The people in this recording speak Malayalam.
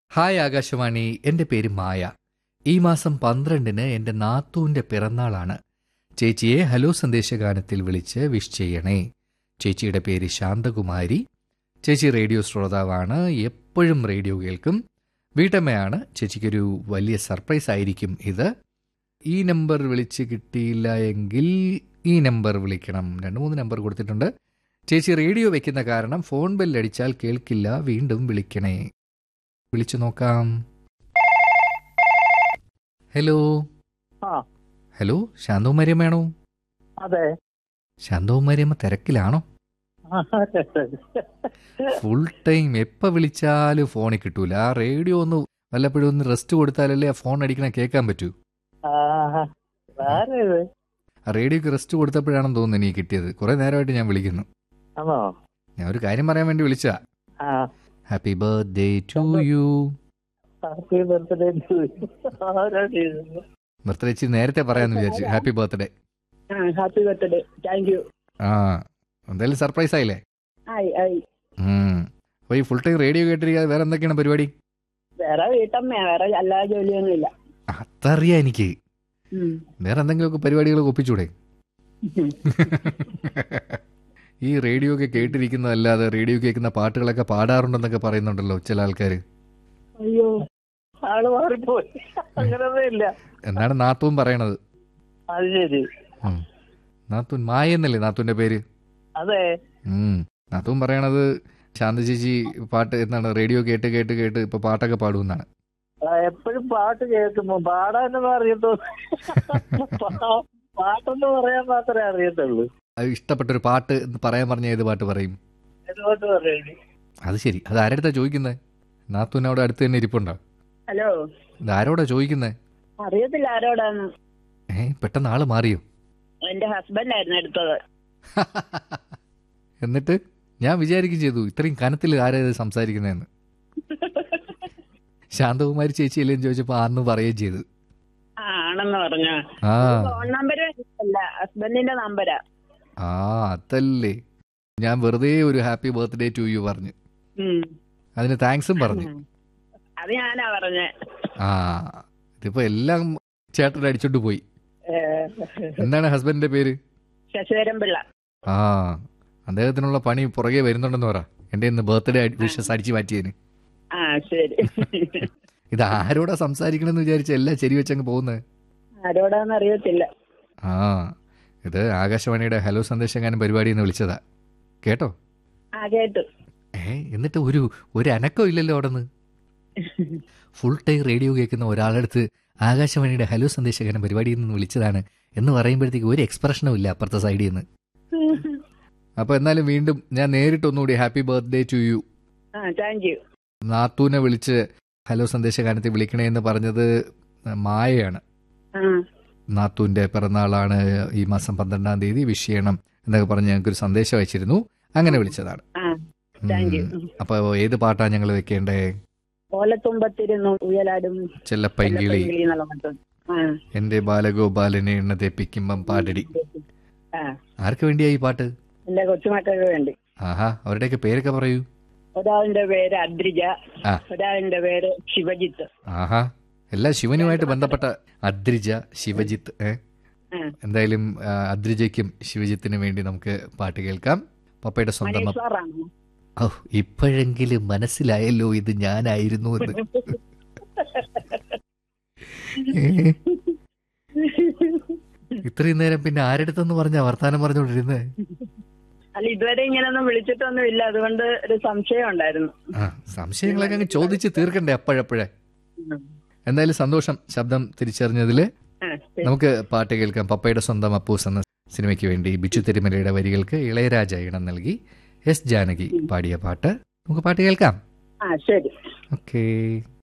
ഹായ് ആകാശവാണി എൻ്റെ പേര് മായ ഈ മാസം പന്ത്രണ്ടിന് എൻ്റെ നാത്തൂൻ്റെ പിറന്നാളാണ് ചേച്ചിയെ ഹലോ സന്ദേശഗാനത്തിൽ വിളിച്ച് വിഷ് ചെയ്യണേ ചേച്ചിയുടെ പേര് ശാന്തകുമാരി ചേച്ചി റേഡിയോ ശ്രോതാവാണ് എപ്പോഴും റേഡിയോ കേൾക്കും വീട്ടമ്മയാണ് ചേച്ചിക്കൊരു വലിയ സർപ്രൈസ് ആയിരിക്കും ഇത് ഈ നമ്പർ വിളിച്ച് കിട്ടിയില്ല എങ്കിൽ ഈ നമ്പർ വിളിക്കണം രണ്ട് മൂന്ന് നമ്പർ കൊടുത്തിട്ടുണ്ട് ചേച്ചി റേഡിയോ വെക്കുന്ന കാരണം ഫോൺ ബെല്ലടിച്ചാൽ കേൾക്കില്ല വീണ്ടും വിളിക്കണേ വിളിച്ചു നോക്കാം ഹലോ ആ ഹലോ ശാന്തകുമാരിയമ്മയാണോ അതെ ശാന്തകുമാരിയമ്മ തിരക്കിലാണോ ഫുൾ ടൈം എപ്പോ വിളിച്ചാലും ഫോണിൽ കിട്ടൂല ആ റേഡിയോ ഒന്ന് വല്ലപ്പോഴും ഒന്ന് റെസ്റ്റ് കൊടുത്താലല്ലേ ആ ഫോൺ അടിക്കണ കേൾക്കാൻ പറ്റൂ ആഹാ. ആരേത് ആ റേഡിയോക്ക് റെസ്റ്റ് കൊടുത്തപ്പോഴാണെന്ന് തോന്നുന്നു എനിക്ക് കിട്ടിയത് കുറെ നേരമായിട്ട് ഞാൻ വിളിക്കുന്നു ആണോ ഞാൻ ഒരു കാര്യം പറയാൻ വേണ്ടി വിളിച്ചാ ആ happy birthday to you happy birthday ആരാണ് ഇത്? ബർത്ത്ഡേ ഇച്ചിരി നേരത്തെ പറയാന്ന് വിചാരിച്ചു ഹാപ്പി ബർത്ത്ഡേ ആ ഹാപ്പി ബർത്ത്ഡേ താങ്ക് യു ആ എന്തായാലും സർപ്രൈസ് ആയില്ലേ ആയി ആയി ഉം. അപ്പൊ ഈ ഫുൾ ടൈം റേഡിയോ കേട്ടിരിക്കാതെ വേറെ എന്തൊക്കെയാണ് പരിപാടി വേറെ വീട്ടമ്മയാ വേറെ അല്ലാതെ ജോലിയൊന്നും ഇല്ല അതറിയാം എനിക്ക് ഉം. വേറെ എന്തെങ്കിലുമൊക്കെ പരിപാടികൾ ഒപ്പിച്ചൂടെ ഈ റേഡിയോ ഒക്കെ കേട്ടിരിക്കുന്നതല്ലാതെ റേഡിയോ കേൾക്കുന്ന പാട്ടുകളൊക്കെ പാടാറുണ്ടെന്നൊക്കെ പറയുന്നുണ്ടല്ലോ ചില ആൾക്കാർ അയ്യോ ആള് മാറിപ്പോയി അങ്ങനൊന്നും ഇല്ല എന്നാണ് നാത്തൂൻ പറയണത് അത് ശരി ഉം. നാത്തൂൻ മായ എന്നല്ലേ നാത്തൂന്റെ പേര് അതെ ഉം. നാത്തൂൻ പറയണത് ശാന്ത ചേച്ചി പാട്ട് എന്താണ് റേഡിയോ കേട്ട് കേട്ട് കേട്ട് ഇപ്പൊ പാട്ടൊക്കെ പാടുമെന്നാണ് എപ്പോഴും പാട്ട് കേൾക്കുമ്പോ പാടാനൊന്നും അറിയത്തോ പാട്ടൊന്നും പറയാൻ മാത്രമേ അറിയത്തുള്ളൂ അത് ഇഷ്ടപ്പെട്ട ഒരു പാട്ട് എന്ന് പറയാൻ പറഞ്ഞ ഏത് പാട്ട് പറയും എന്തുകൊണ്ട് പറയണേ അത് ശരി അത് ആരടുത്താ ചോദിക്കുന്നത് നാത്തൂൻ അവിടെ അടുത്ത് തന്നെ ഇരിപ്പുണ്ടോ ഹലോ ഇത് ആരോടാ ചോദിക്കുന്നത് അറിയത്തില്ല ആരോടാന്ന് ഏ പെട്ടെന്ന് ആള് മാറിയോ എന്റെ ഹസ്ബൻഡ് ആയിരുന്നു എടുത്തത് എന്നിട്ട് ഞാൻ വിചാരിക്കും ചെയ്തു ഇത്രയും കനത്തിൽ ആരാ ഇത് സംസാരിക്കുന്നതെന്ന് ശാന്തകുമാരി ചേച്ചിയല്ലേ എന്ന് ചോദിച്ചപ്പോ അന്ന് പറയുകയും ചെയ്തു ആ ആണെന്ന് പറഞ്ഞ ആ ഫോൺ നമ്പർ അല്ല ഹസ്ബൻഡിന്റെ നമ്പരാ ആ അതല്ലേ ഞാൻ വെറുതെ ഒരു ഹാപ്പി ബർത്ത്ഡേ ടു യു പറഞ്ഞു ഉം. അതിന് താങ്ക്സും പറഞ്ഞു അത് ഞാനാ പറഞ്ഞേ ആ ഇതിപ്പോ എല്ലാം ചേട്ടൻ അടിച്ചോണ്ട് പോയി ഏ, എന്താണ് ഹസ്ബൻഡിന്റെ പേര് ശശിധരൻ പിള്ള ആ അദ്ദേഹത്തിനുള്ള പണി പുറകെ വരുന്നുണ്ടെന്ന് പറ എന്റെ ഇന്ന് ബർത്ത്ഡേ വിഷസ് അടിച്ചു മാറ്റിയതിന് ആ ശരി ഇത് ആരോടാ സംസാരിക്കണമെന്ന് വിചാരിച്ച എല്ലാം ശരി വെച്ചങ്ങ് പോകുന്നത് ആരോടാന്ന് അറിയത്തില്ല ആ ഇത് ആകാശവാണിയുടെ ഹലോ സന്ദേശകാരൻ പരിപാടി എന്ന് വിളിച്ചതാ കേട്ടോ ആ കേട്ടു ഏ എന്നിട്ട് ഒരു ഒരു അനക്കം ഇല്ലല്ലോ അവിടെ നിന്ന് ഫുൾ ടൈം റേഡിയോ കേൾക്കുന്ന ഒരാളടുത്ത് ആകാശവാണിയുടെ ഹലോ സന്ദേശകാരൻ പരിപാടിയിൽ നിന്ന് വിളിച്ചതാണ് എന്ന് പറയുമ്പോഴത്തേക്ക് ഒരു എക്സ്പ്രഷനും ഇല്ല അപ്പുറത്തെ സൈഡിൽ നിന്ന് അപ്പൊ എന്നാലും വീണ്ടും ഞാൻ നേരിട്ടൊന്നുകൂടി ഹാപ്പി ബർത്ത്ഡേ ടു യു ആ താങ്ക് യു നാത്തൂനെ വിളിച്ച് ഹലോ സന്ദേശകാരത്തിൽ വിളിക്കണേ എന്ന് പറഞ്ഞത് മായയാണ് ആ നാത്തൂന്റെ പിറന്നാളാണ് ഈ മാസം പന്ത്രണ്ടാം തീയതി വിഷ് ചെയ്യണം എന്നൊക്കെ പറഞ്ഞ് ഞങ്ങൾക്കൊരു സന്ദേശം അയച്ചിരുന്നു അങ്ങനെ വിളിച്ചതാണ് ആ താങ്ക് യു ഉം. അപ്പൊ ഏത് പാട്ടാ ഞങ്ങൾ വെക്കേണ്ടേ ഓലത്തുമ്പത്തിരുന്നു ഉയലാടും ചെല്ലപ്പൈങ്കിളി ചെല്ലപ്പൈങ്കിളി എന്നുള്ള പാട്ട്. ആ എന്റെ ബാലഗോപാലനെ എണ്ണ തെപ്പിക്കുമ്പം പാടടി ആ ആർക്ക് വേണ്ടിയാ ഈ പാട്ട് എന്റെ കൊച്ചുമക്കൾക്ക് വേണ്ടി ആഹാ അവരുടെയൊക്കെ പേരൊക്കെ പറയൂ ഒരാളിന്റെ പേര് അദ്രിജ ആ. ഒരാളിന്റെ പേര് ശിവജിത്ത് ആഹാ എല്ലാം ശിവനുമായിട്ട് ബന്ധപ്പെട്ട അദ്രിജ ശിവജിത്ത് ഏ ആ. എന്തായാലും ആ, അദ്രിജയ്ക്കും ശിവജിത്തിനും വേണ്ടി നമുക്ക് പാട്ട് കേൾക്കാം പപ്പയുടെ സ്വന്തം മനീഷ് സാറാണോ ഓ ഇപ്പോഴെങ്കിലും മനസ്സിലായല്ലോ ഇത് ഞാനായിരുന്നു എന്ന് ഏ, ഇത്രയും നേരം പിന്നെ ആരെടുത്തെന്ന് പറഞ്ഞ വർത്താനം പറഞ്ഞുകൊണ്ടിരുന്നേ അല്ല ഇതുവരെ ഇങ്ങനൊന്നും വിളിച്ചിട്ടൊന്നും ഇല്ല അതുകൊണ്ട് ഒരു സംശയം ഉണ്ടായിരുന്നു ആ സംശയങ്ങളൊക്കെ അങ്ങ് ചോദിച്ച് തീർക്കണ്ടേ അപ്പോഴപ്പോഴേ എന്തായാലും സന്തോഷം ശബ്ദം തിരിച്ചറിഞ്ഞതിൽ ആ, ശരി. നമുക്ക് പാട്ട് കേൾക്കാം പപ്പയുടെ സ്വന്തം അപ്പൂസ് എന്ന സിനിമയ്ക്ക് വേണ്ടി ബിച്ചു തിരുമലയുടെ വരികൾക്ക് ഇളയരാജ ഇണം നൽകി എസ് ജാനകി പാടിയ പാട്ട് നമുക്ക് പാട്ട് കേൾക്കാം ആ ശരി ഓക്കേ